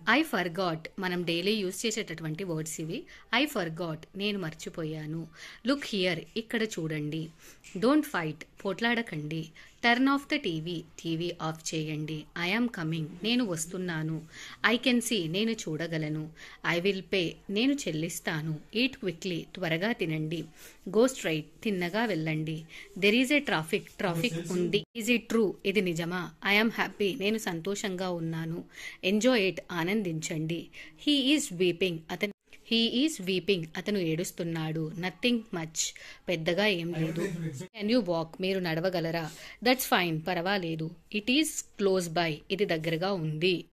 I forgot మనం daily use చేసేటటువంటి words ఇవి ఐ ఫర్గాట్ నేను మర్చిపోయాను లుక్ హియర్ ఇక్కడ చూడండి డోంట్ ఫైట్ పోట్లాడకండి turn off the TV TV off చేయండి ఐ ఆమ్ కమింగ్ నేను వస్తున్నాను ఐ కెన్ సీ నేను చూడగలను ఐ విల్ పే నేను చెల్లిస్తాను ఈట్ క్విక్లీ త్వరగా తినండి గో స్ట్రైట్ తిన్నగా వెళ్ళండి there is a traffic traffic ఉంది ఈజ్ ఇట్ ట్రూ ఇది నిజమా ఐఎమ్ హ్యాపీ నేను సంతోషంగా ఉన్నాను ఎంజాయ్ ఇట్ ఆనందించండి హీ ఈజ్ వీపింగ్ అతను హీ ఈజ్ వీపింగ్ అతను ఏడుస్తున్నాడు నథింగ్ మచ్ పెద్దగా ఏం లేదు కెన్ యూ వాక్ మీరు నడవగలరా దట్స్ ఫైన్ పర్వాలేదు ఇట్ ఈస్ క్లోజ్ బై ఇది దగ్గరగా ఉంది